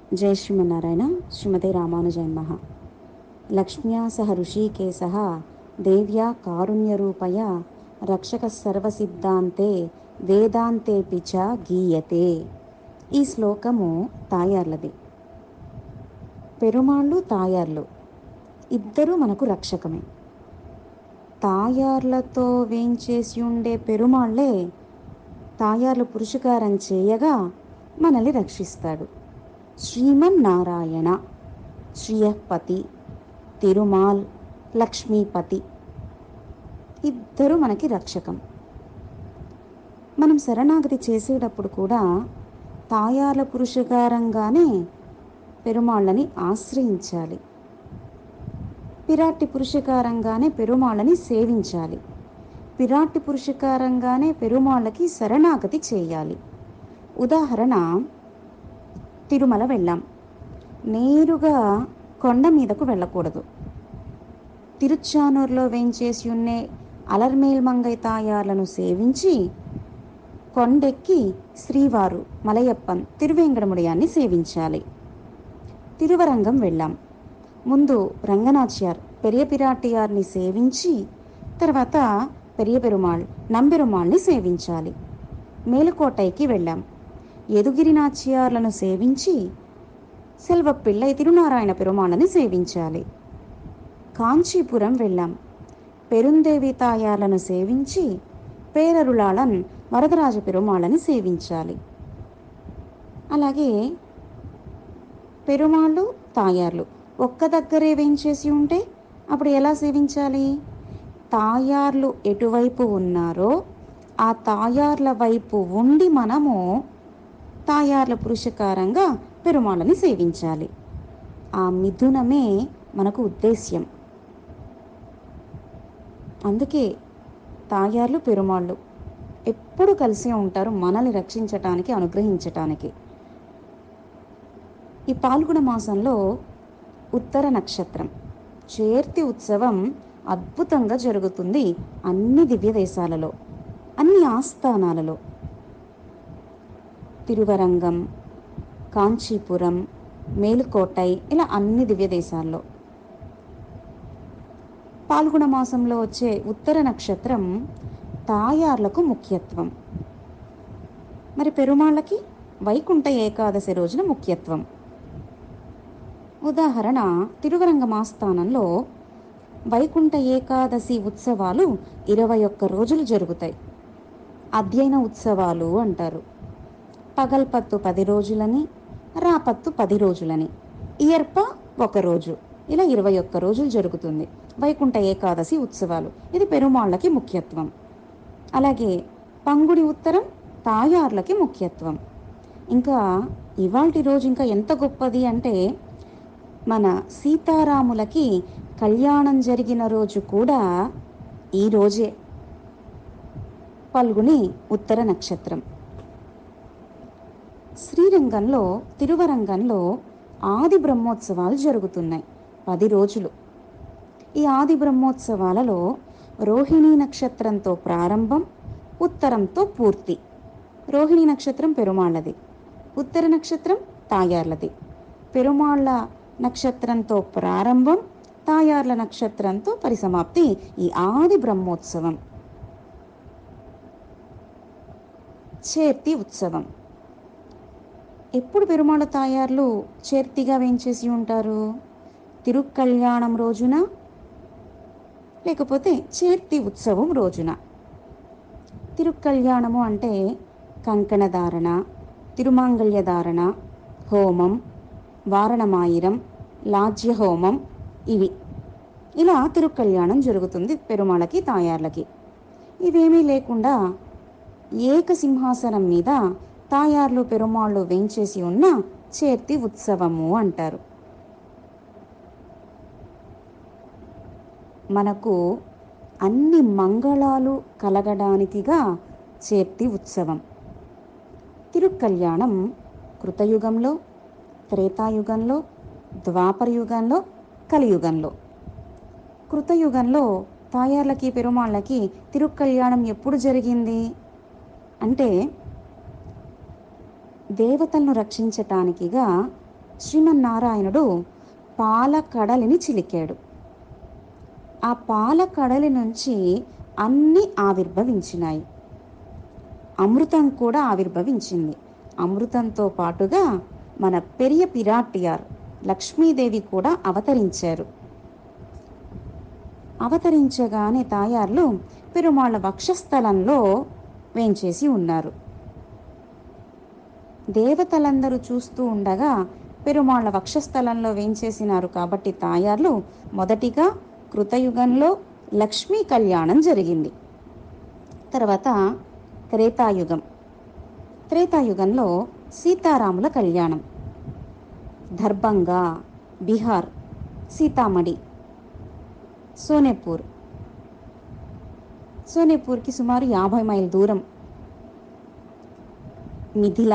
జై శ్రీమన్నారాయణ శ్రీమతి రామానుజయ మహ లక్ష్మ్యా సహ ఋషికేశ దేవ్యా కారుణ్యరూపయ రక్షక సర్వసిద్ధాంతే వేదాంతేపి చ గీయతే ఈ శ్లోకము తాయార్లది పెరుమాళ్ళు తాయార్లు ఇద్దరూ మనకు రక్షకమే తాయార్లతో వేంచేసి ఉండే పెరుమాళ్లే తాయార్లు పురుషకారం చేయగా మనల్ని రక్షిస్తాడు శ్రీమన్నారాయణ శ్రీయపతి తిరుమాల్ లక్ష్మీపతి ఇద్దరు మనకి రక్షకం మనం శరణాగతి చేసేటప్పుడు కూడా తాయార్ల పురుషకారంగానే పెరుమాళ్ళని ఆశ్రయించాలి పిరాట్టి పురుషకారంగానే పెరుమాళ్ళని సేవించాలి పిరాట్టి పురుషకారంగానే పెరుమాళ్ళకి శరణాగతి చేయాలి ఉదాహరణ తిరుమల వెళ్ళాం నేరుగా కొండ మీదకు వెళ్ళకూడదు తిరుచానూరులో వేంచేసి ఉన్నే అలర్మేల్ మంగై తాయార్లను సేవించి కొండెక్కి శ్రీవారు మలయప్పన్ తిరువేంకటముడియాన్ని సేవించాలి తిరువరంగం వెళ్ళాం ముందు రంగనాచ్యార్ పెరియ పిరాటియార్ని సేవించి తర్వాత పెరియ పెరుమాళ్ నంబెరుమాళ్ని సేవించాలి మేలుకోటైకి వెళ్ళాం ఎదుగిరి నాచ్యార్లను సేవించి సెల్వ పిళ్ళై తిరునారాయణ పెరుమాళ్ళని సేవించాలి కాంచీపురం వెళ్ళాం పెరుందేవి తాయార్లను సేవించి పేరరులాళన్ వరదరాజ పెరుమాళ్ళని సేవించాలి అలాగే పెరుమాళ్ళు తాయార్లు ఒక్క దగ్గరే వేంచేసి ఉంటే అప్పుడు ఎలా సేవించాలి తాయార్లు ఎటువైపు ఉన్నారో ఆ తాయార్ల వైపు ఉండి మనము తాయార్ల పురుషకారంగా పెరుమాళ్ళని సేవించాలి ఆ మిథునమే మనకు ఉద్దేశ్యం అందుకే తాయార్లు పెరుమాళ్ళు ఎప్పుడు కలిసే ఉంటారు మనల్ని రక్షించటానికి అనుగ్రహించటానికి ఈ పాల్గొన మాసంలో ఉత్తర నక్షత్రం చేర్తి ఉత్సవం అద్భుతంగా జరుగుతుంది అన్ని దివ్య దేశాలలో అన్ని ఆస్థానాలలో తిరువరంగం కాంచీపురం మేలుకోటై ఇలా అన్ని దివ్య దేశాల్లో పాల్గొన మాసంలో వచ్చే ఉత్తర నక్షత్రం తాయార్లకు ముఖ్యత్వం మరి పెరుమాళ్ళకి వైకుంఠ ఏకాదశి రోజున ముఖ్యత్వం ఉదాహరణ తిరువరంగం ఆస్థానంలో వైకుంఠ ఏకాదశి ఉత్సవాలు ఇరవై ఒక్క రోజులు జరుగుతాయి అధ్యయన ఉత్సవాలు అంటారు పగల్పత్తు పది రోజులని రాపత్తు పది రోజులని ఇయర్ప ఒక రోజు ఇలా ఇరవై ఒక్క రోజులు జరుగుతుంది వైకుంఠ ఏకాదశి ఉత్సవాలు ఇది పెరుమాళ్ళకి ముఖ్యత్వం అలాగే పంగుడి ఉత్తరం తాయార్లకి ముఖ్యత్వం ఇంకా ఇవాల్టి రోజు ఇంకా ఎంత గొప్పది అంటే మన సీతారాములకి కళ్యాణం జరిగిన రోజు కూడా ఈ రోజే పల్గుని ఉత్తర నక్షత్రం శ్రీరంగంలో తిరువరంగంలో ఆది బ్రహ్మోత్సవాలు జరుగుతున్నాయి పది రోజులు ఈ ఆది బ్రహ్మోత్సవాలలో రోహిణీ నక్షత్రంతో ప్రారంభం ఉత్తరంతో పూర్తి రోహిణీ నక్షత్రం పెరుమాళ్ళది ఉత్తర నక్షత్రం తాయార్లది పెరుమాళ్ళ నక్షత్రంతో ప్రారంభం తాయార్ల నక్షత్రంతో పరిసమాప్తి ఈ ఆది బ్రహ్మోత్సవం చేర్తి ఉత్సవం ఎప్పుడు పెరుమాళ తాయార్లు చేర్తిగా వేంచేసి ఉంటారు తిరుకళ్యాణం రోజున లేకపోతే చేర్తి ఉత్సవం రోజున తిరుకళ్యాణము అంటే కంకణ ధారణ తిరుమాంగళ్య ధారణ హోమం వారణమాయిరం లాజ్య హోమం ఇవి ఇలా తిరుకళ్యాణం జరుగుతుంది పెరుమాళకి తాయార్లకి ఇవేమీ లేకుండా ఏక సింహాసనం మీద తాయార్లు పెరుమాళ్ళు వేంచేసి ఉన్న చేర్తి ఉత్సవము అంటారు మనకు అన్ని మంగళాలు కలగడానికిగా చేర్తి ఉత్సవం తిరుకల్యాణం కృతయుగంలో త్రేతాయుగంలో ద్వాపరయుగంలో కలియుగంలో కృతయుగంలో తాయార్లకి పెరుమాళ్ళకి తిరుకల్యాణం ఎప్పుడు జరిగింది అంటే దేవతలను రక్షించటానికిగా శ్రీమన్నారాయణుడు పాల కడలిని చిలికాడు ఆ పాల కడలి నుంచి అన్నీ ఆవిర్భవించినాయి అమృతం కూడా ఆవిర్భవించింది అమృతంతో పాటుగా మన పెరియ పిరాటియార్ లక్ష్మీదేవి కూడా అవతరించారు అవతరించగానే తాయార్లు పెరుమాళ్ళ వక్షస్థలంలో వేంచేసి ఉన్నారు దేవతలందరూ చూస్తూ ఉండగా పెరుమాళ్ళ వక్షస్థలంలో వేంచేసినారు కాబట్టి తాయార్లు మొదటిగా కృతయుగంలో లక్ష్మీ కళ్యాణం జరిగింది తర్వాత త్రేతాయుగం త్రేతాయుగంలో సీతారాముల కళ్యాణం దర్భంగా బీహార్ సీతామడి సోనేపూర్ సోనేపూర్కి సుమారు యాభై మైల్ దూరం మిథిల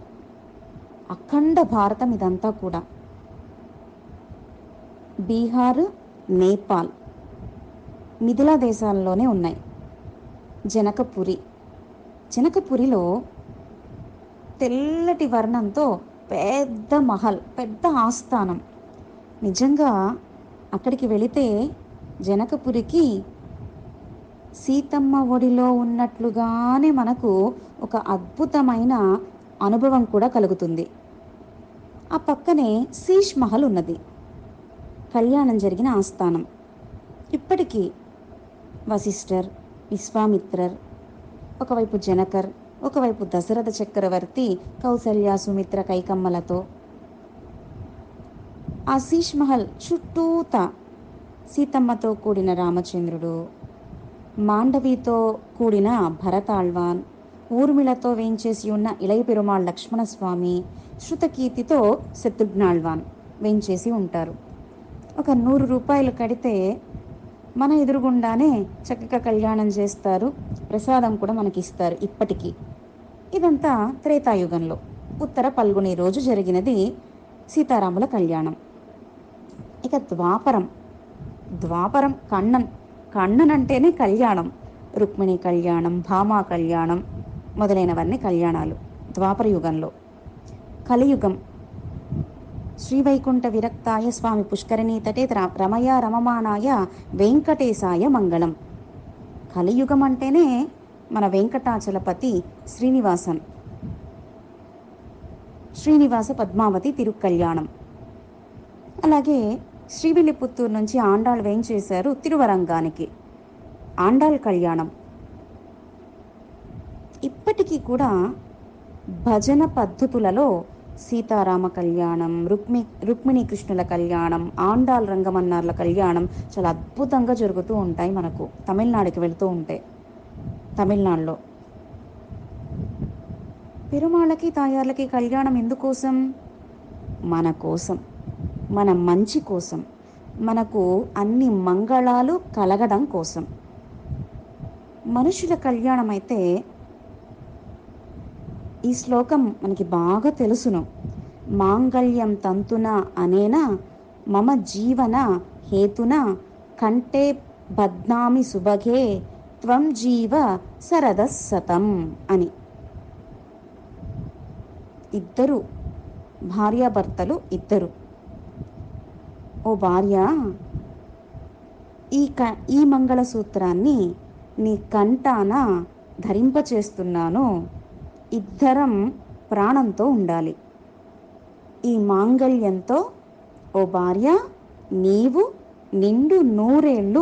అఖండ భారతం ఇదంతా కూడా బీహార్ నేపాల్ మిథిలా దేశాల్లోనే ఉన్నాయి జనకపురి జనకపురిలో తెల్లటి వర్ణంతో పెద్ద మహల్ పెద్ద ఆస్థానం నిజంగా అక్కడికి వెళితే జనకపురికి సీతమ్మ ఒడిలో ఉన్నట్లుగానే మనకు ఒక అద్భుతమైన అనుభవం కూడా కలుగుతుంది ఆ పక్కనే శీష్ మహల్ ఉన్నది కళ్యాణం జరిగిన ఆస్థానం ఇప్పటికీ వశిష్ఠర్ విశ్వామిత్రర్ ఒకవైపు జనకర్ ఒకవైపు దశరథ చక్రవర్తి కౌసల్య సుమిత్ర కైకమ్మలతో ఆ శీష్ మహల్ చుట్టూత సీతమ్మతో కూడిన రామచంద్రుడు మాండవితో కూడిన భరతాళ్వాన్ ఊర్మిళతో వేంచేసి ఉన్న ఇళయ పెరుమాళ్ లక్ష్మణస్వామి శృతకీర్తితో శత్రుఘ్నాళ్వాన్ వేంచేసి ఉంటారు ఒక నూరు రూపాయలు కడితే మన ఎదురుగుండానే చక్కగా కళ్యాణం చేస్తారు ప్రసాదం కూడా మనకి ఇస్తారు ఇప్పటికీ ఇదంతా త్రేతాయుగంలో ఉత్తర పల్గొని రోజు జరిగినది సీతారాముల కళ్యాణం ఇక ద్వాపరం ద్వాపరం కണ്ണన్ కണ്ണన్ అంటేనే కళ్యాణం రుక్మిణి కళ్యాణం భామా కళ్యాణం మొదలైనవన్నీ కళ్యాణాలు ద్వాపర యుగంలో కలియుగం శ్రీవైకుంఠ విరక్తాయ స్వామి పుష్కరిణీ తటే ర- రమయ రమమానాయ వెంకటేశాయ మంగళం కలియుగం అంటేనే మన వెంకటాచలపతి శ్రీనివాసన్ శ్రీనివాస పద్మావతి తిరుక్కల్యాణం అలాగే శ్రీవిల్లిపుత్తూరు నుంచి ఆండాళ్ వేయించేశారు తిరువరంగానికి ఆండాళ్ కళ్యాణం ఇప్పటికీ కూడా భజన పద్ధతులలో సీతారామ కళ్యాణం రుక్మి రుక్మిణీ కృష్ణుల కళ్యాణం ఆండాల్ రంగమన్నార్ల కళ్యాణం చాలా అద్భుతంగా జరుగుతూ ఉంటాయి మనకు తమిళనాడుకి వెళ్తూ ఉంటే తమిళనాడులో పెరుమాళ్ళకి తాయార్లకి కళ్యాణం ఎందుకోసం మన కోసం మన మంచి కోసం మనకు అన్ని మంగళాలు కలగడం కోసం మనుషుల కళ్యాణం అయితే ఈ శ్లోకం మనకి బాగా తెలుసును మాంగళ్యం తంతున అనేన మమ జీవన హేతున కంటే బద్నామి సుభగే త్వం జీవ సరదస్సతం అని ఇద్దరు భార్యాభర్తలు ఇద్దరు ఓ భార్య ఈ క ఈ మంగళసూత్రాన్ని నీ కంటాన ధరింపచేస్తున్నాను ఇద్దరం ప్రాణంతో ఉండాలి ఈ మాంగళ్యంతో ఓ భార్య నీవు నిండు నూరేళ్ళు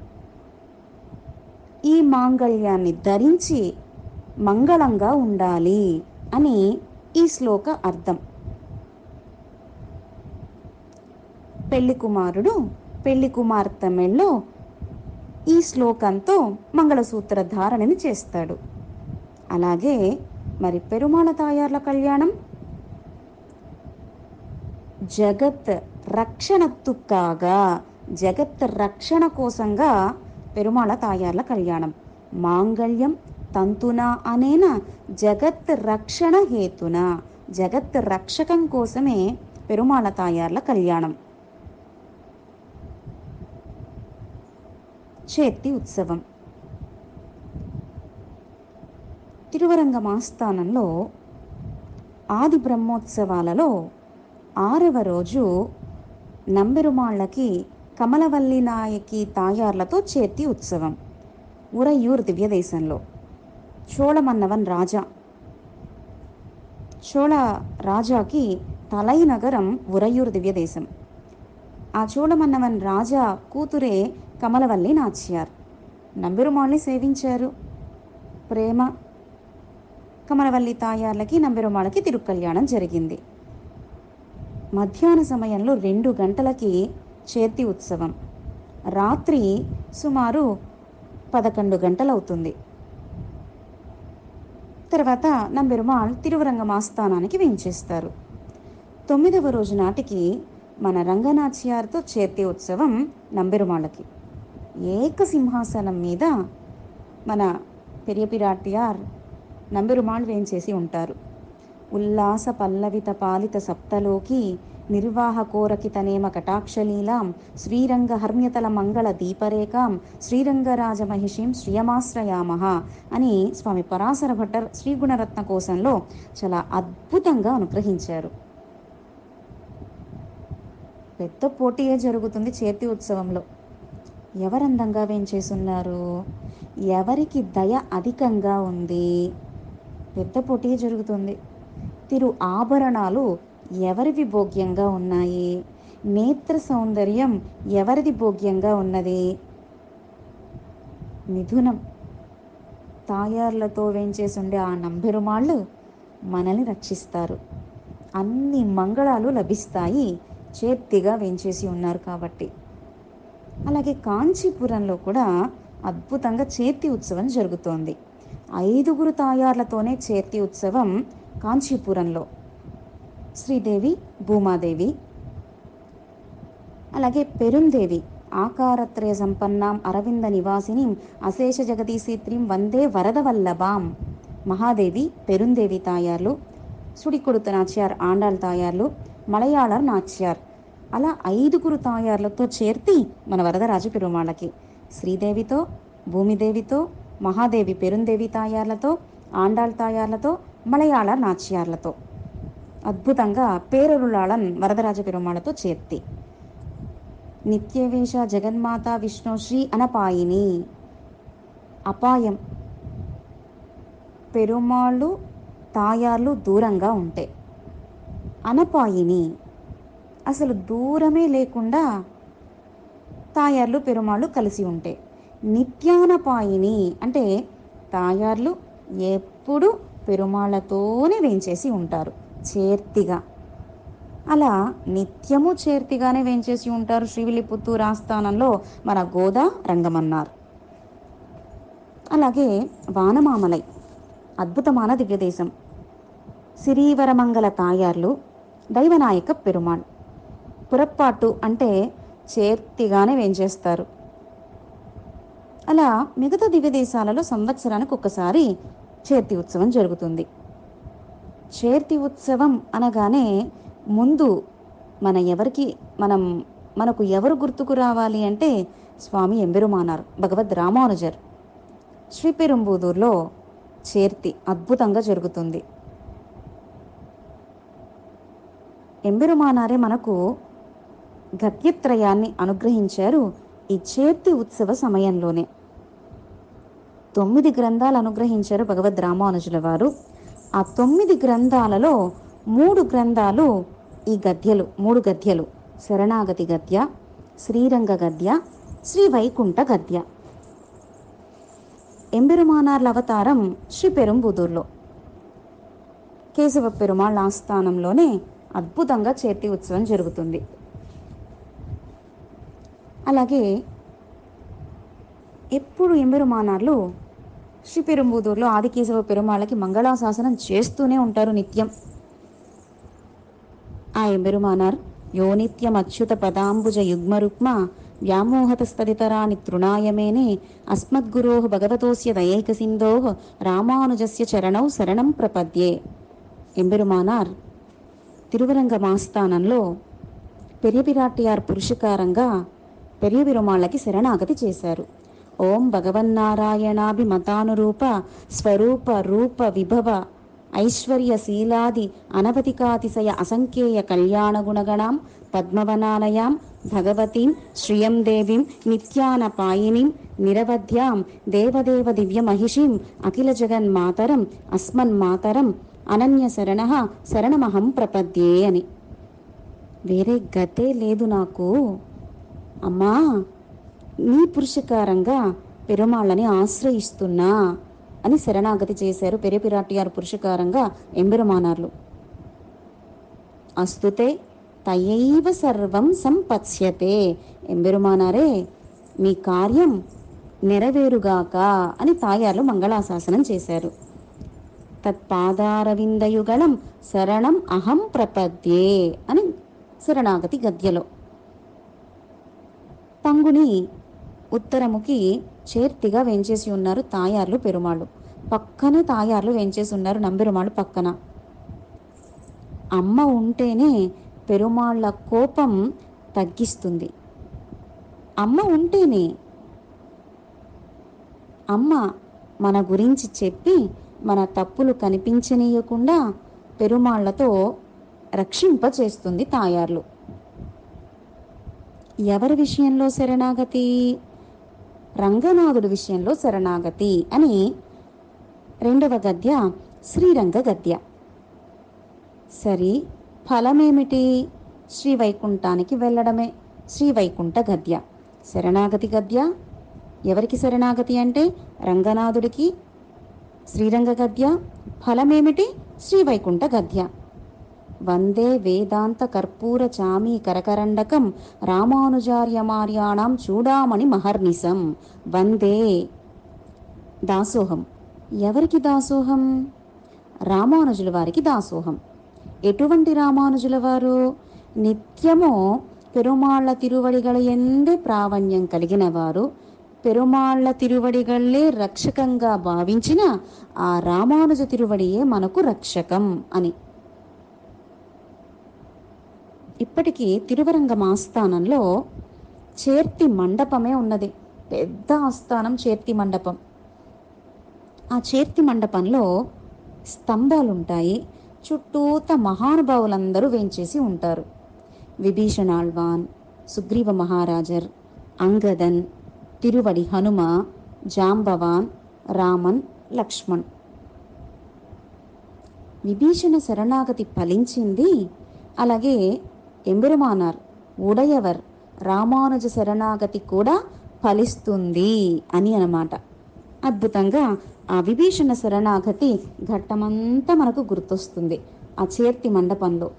ఈ మాంగళ్యాన్ని ధరించి మంగళంగా ఉండాలి అని ఈ శ్లోక అర్థం పెళ్లి కుమారుడు పెళ్లి కుమార్తె మెళ్ళో ఈ శ్లోకంతో మంగళసూత్ర ధారణని చేస్తాడు అలాగే మరి పెరుమాళ తాయార్ల కళ్యాణం జగత్ రక్షణత్తు కాగా జగత్ రక్షణ కోసంగా పెరుమాళ తాయార్ల కళ్యాణం మాంగళ్యం తంతున అనేన జగత్ రక్షణ హేతున జగత్ రక్షకం కోసమే పెరుమాళ తాయార్ల కళ్యాణం చేతి ఉత్సవం తిరువరంగం ఆస్థానంలో ఆది బ్రహ్మోత్సవాలలో ఆరవ రోజు నంబెరుమాళ్ళకి కమలవల్లి నాయకి తాయార్లతో చేతి ఉత్సవం ఉరయూర్ దివ్యదేశంలో చోళమన్నవన్ రాజా చోళ రాజాకి తలైనగరం ఉరయూర్ దివ్యదేశం ఆ చోళమన్నవన్ రాజా కూతురే కమలవల్లి నాచ్యార్ నంబెరుమాళ్ళని సేవించారు ప్రేమ కమలవల్లి తాయార్లకి నంబెరుమాళ్ళకి తిరుక్కల్యాణం జరిగింది మధ్యాహ్న సమయంలో రెండు గంటలకి చేతి ఉత్సవం రాత్రి సుమారు పదకొండు గంటలవుతుంది తర్వాత నంబెరుమాళ్ తిరువరంగం ఆస్థానానికి వేంచేస్తారు తొమ్మిదవ రోజు నాటికి మన రంగనాచ్యార్తో చేతి ఉత్సవం నంబెరుమాళ్ళకి ఏక సింహాసనం మీద మన పెరియ పిరాటియార్ నంబెరుమాళ్ వేంచేసి ఉంటారు ఉల్లాస పల్లవిత పాలిత సప్తలోకి నిర్వాహ కోరకితనేమ కటాక్షలీలాం శ్రీరంగ హర్మ్యతల మంగళ దీపరేఖాం శ్రీరంగరాజ మహిషీం శ్రియమాశ్రయామహ అని స్వామి పరాశర భట్టర్ శ్రీగుణరత్న కోశంలో చాలా అద్భుతంగా అనుగ్రహించారు పెద్ద పోటీయే జరుగుతుంది చేతి ఉత్సవంలో ఎవరందంగా వేంచేసున్నారు ఎవరికి దయ అధికంగా ఉంది పెద్ద పోటీ జరుగుతుంది తిరు ఆభరణాలు ఎవరివి భోగ్యంగా ఉన్నాయి నేత్ర సౌందర్యం ఎవరిది భోగ్యంగా ఉన్నది మిథునం తాయార్లతో వేంచేసుండే ఆ నంబెరుమాళ్ళు మనల్ని రక్షిస్తారు అన్ని మంగళాలు లభిస్తాయి చేత్తిగా వేంచేసి ఉన్నారు కాబట్టి అలాగే కాంచీపురంలో కూడా అద్భుతంగా చేతి ఉత్సవం జరుగుతోంది ఐదుగురు తాయార్లతోనే చేతి ఉత్సవం కాంచీపురంలో శ్రీదేవి భూమాదేవి అలాగే పెరుందేవి ఆకారత్రయ సంపన్నాం అరవింద నివాసినిం అశేష జగదీశీత్రిం వందే వరదవల్లభాం మహాదేవి పెరుందేవి తాయార్లు సుడికొడుత నాచ్యార్ ఆండాల్ తాయార్లు మలయాళర్ నాచ్యార్ అలా ఐదుగురు తాయార్లతో చేర్తి మన వరదరాజ పెరుమాళ్ళకి శ్రీదేవితో భూమిదేవితో మహాదేవి పెరుందేవి తాయార్లతో ఆండాళ్ తాయార్లతో మలయాళ నాచ్యార్లతో అద్భుతంగా పేరరుళాళన్ వరదరాజ పెరుమాళతో చేర్తి నిత్యవేష జగన్మాత విష్ణుశ్రీ అనపాయిని అపాయం పెరుమాళ్ళు తాయార్లు దూరంగా ఉంటాయి అనపాయిని అసలు దూరమే లేకుండా తాయార్లు పెరుమాళ్ళు కలిసి ఉంటాయి నిత్యానపాయిని అంటే తాయార్లు ఎప్పుడు పెరుమాళ్ళతోనే వేంచేసి ఉంటారు చేర్తిగా అలా నిత్యము చేర్తిగానే వేంచేసి ఉంటారు శ్రీవిల్లిపుత్తూరు ఆస్థానంలో మన గోదా రంగమన్నారు అలాగే వానమామలై అద్భుతమైన దివ్యదేశం సిరీవరమంగళ తాయార్లు దైవనాయక పెరుమాళ్ పురప్పాటు అంటే చేర్తిగానే వేంచేస్తారు అలా మిగతా దివ్యదేశాలలో సంవత్సరానికి ఒక్కసారి చేర్తి ఉత్సవం జరుగుతుంది చేర్తి ఉత్సవం అనగానే ముందు మన ఎవరికి మనం మనకు ఎవరు గుర్తుకు రావాలి అంటే స్వామి ఎంబెరుమానార్ భగవద్ రామానుజర్ శ్రీపెరుంబూదూర్లో చేర్తి అద్భుతంగా జరుగుతుంది ఎంబెరుమానారే మనకు గద్యత్రయాన్ని అనుగ్రహించారు ఈ చేర్తి ఉత్సవ సమయంలోనే తొమ్మిది గ్రంథాలు అనుగ్రహించారు భగవద్ రామానుజుల వారు ఆ తొమ్మిది గ్రంథాలలో మూడు గ్రంథాలు ఈ గద్యలు మూడు గద్యలు శరణాగతి గద్య శ్రీరంగ గద్య శ్రీ వైకుంఠ గద్య ఎంబెరుమానార్ల అవతారం శ్రీ పెరుంబుదూర్లో కేశవ పెరుమాళ్ళ ఆస్థానంలోనే అద్భుతంగా చేతి ఉత్సవం జరుగుతుంది అలాగే ఎప్పుడు ఎంబెరుమానార్లు శ్రీ పెరుంబుదూరులో ఆదికేశవ పెరుమాళ్ళకి మంగళాశాసనం చేస్తూనే ఉంటారు నిత్యం ఆ ఎంబెరుమానార్ యో నిత్యం అచ్యుత పదాంబుజ యుగ్మరుక్మ వ్యామోహతస్తదితరాని తృణాయమేనే అస్మద్గురో భగవతోస్య దయైక సింధో రామానుజస్య చరణౌ శరణం ప్రపద్యే ఎంబెరుమానార్ తిరువరంగ మాస్థానంలో పెరియపిరాటియార్ పురుషకారంగా పెరియ విరుమాళ్ళకి శరణాగతి చేశారు ఓం భగవన్నారాయణాభిమతానురూప స్వరూప రూప విభవ ఐశ్వర్య శీలాది అనవధికాతిశయ అసంఖ్యేయ కళ్యాణ గుణగణాం పద్మవనాలయాం భగవతీం శ్రియం దేవీం నిత్యానపాయినీం నిరవధ్యాం దేవదేవ దివ్య మహిషీం అఖిల జగన్మాతరం అస్మన్మాతరం అనన్య శరణ శరణమహం ప్రపద్యే అని వేరే గతే లేదు నాకు అమ్మా నీ పురుషకారంగా పెరుమాళ్ళని ఆశ్రయిస్తున్నా అని శరణాగతి చేశారు పెరిపిరాటియారు పురుషకారంగా ఎంబెరుమానార్లు అస్తుతే తయైవ సర్వం సంపత్స్యతే ఎంబెరుమానారే మీ కార్యం నెరవేరుగాక అని తాయార్లు మంగళాశాసనం చేశారు తత్పాదారవిందయుగళం శరణం అహం ప్రపద్యే అని శరణాగతి గద్యలో పంగుని ఉత్తరముకి చేర్తిగా వెంచేసి ఉన్నారు తాయార్లు పెరుమాళ్ళు పక్కనే తాయార్లు వెంచేసి ఉన్నారు నంబెరుమాళ్ళు పక్కన అమ్మ ఉంటేనే పెరుమాళ్ళ కోపం తగ్గిస్తుంది అమ్మ ఉంటేనే అమ్మ మన గురించి చెప్పి మన తప్పులు కనిపించనీయకుండా పెరుమాళ్లతో రక్షింపచేస్తుంది తాయార్లు ఎవరి విషయంలో శరణాగతి రంగనాథుడి విషయంలో శరణాగతి అని రెండవ గద్య శ్రీరంగ గద్య సరి ఫలమేమిటి శ్రీవైకుంఠానికి వెళ్ళడమే శ్రీవైకుంఠ గద్య శరణాగతి గద్య ఎవరికి శరణాగతి అంటే రంగనాథుడికి శ్రీరంగ గద్య ఫలమేమిటి శ్రీవైకుంఠ గద్య వందే వేదాంత కర్పూర చామీ కరకరండకం రామానుజార్యమార్యాణం చూడామణి మహర్నిశం వందే దాసోహం ఎవరికి దాసోహం రామానుజుల వారికి దాసోహం ఎటువంటి రామానుజుల వారు నిత్యము పెరుమాళ్ల తిరువడిగల ఎందే ప్రావణ్యం కలిగిన వారు పెరుమాళ్ల తిరువడిగళ్ళే రక్షకంగా భావించిన ఆ రామానుజ తిరువడియే మనకు రక్షకం అని ఇప్పటికీ తిరువరంగం ఆస్థానంలో చేర్తి మండపమే ఉన్నది పెద్ద ఆస్థానం చేర్తి మండపం ఆ చేర్తి మండపంలో స్తంభాలు ఉంటాయి చుట్టూత మహానుభావులందరూ వేంచేసి ఉంటారు విభీషణాళ్వాన్ సుగ్రీవ మహారాజర్ అంగదన్ తిరువడి హనుమ జాంబవాన్ రామన్ లక్ష్మణ్ విభీషణ శరణాగతి ఫలించింది అలాగే ఎంబెరుమానార్ ఉడయవర్ రామానుజ శరణాగతి కూడా ఫలిస్తుంది అని అన్నమాట అద్భుతంగా ఆ విభీషణ శరణాగతి ఘట్టమంతా మనకు గుర్తొస్తుంది ఆ చేర్తి మండపంలో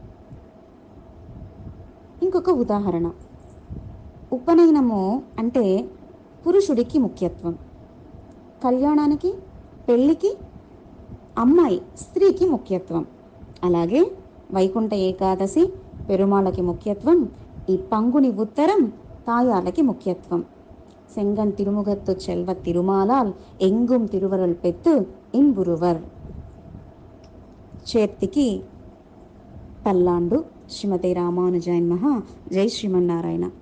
ఇంకొక ఉదాహరణ ఉపనయనము అంటే పురుషుడికి ముఖ్యత్వం కళ్యాణానికి పెళ్ళికి అమ్మాయి స్త్రీకి ముఖ్యత్వం అలాగే వైకుంఠ ఏకాదశి పెరుమాళ్ళకి ముఖ్యత్వం ఈ పంగుని ఉత్తరం తాయాళ్ళకి ముఖ్యత్వం செங்கன் திருமுகத்து செல்வ திருமாலால் எங்கும் திருவருள் பெத்து இன்புருவர் చేర్తికి పల్లాండు శ్రీమతి రామానుజాయన్ మహా జై శ్రీమన్నారాయణ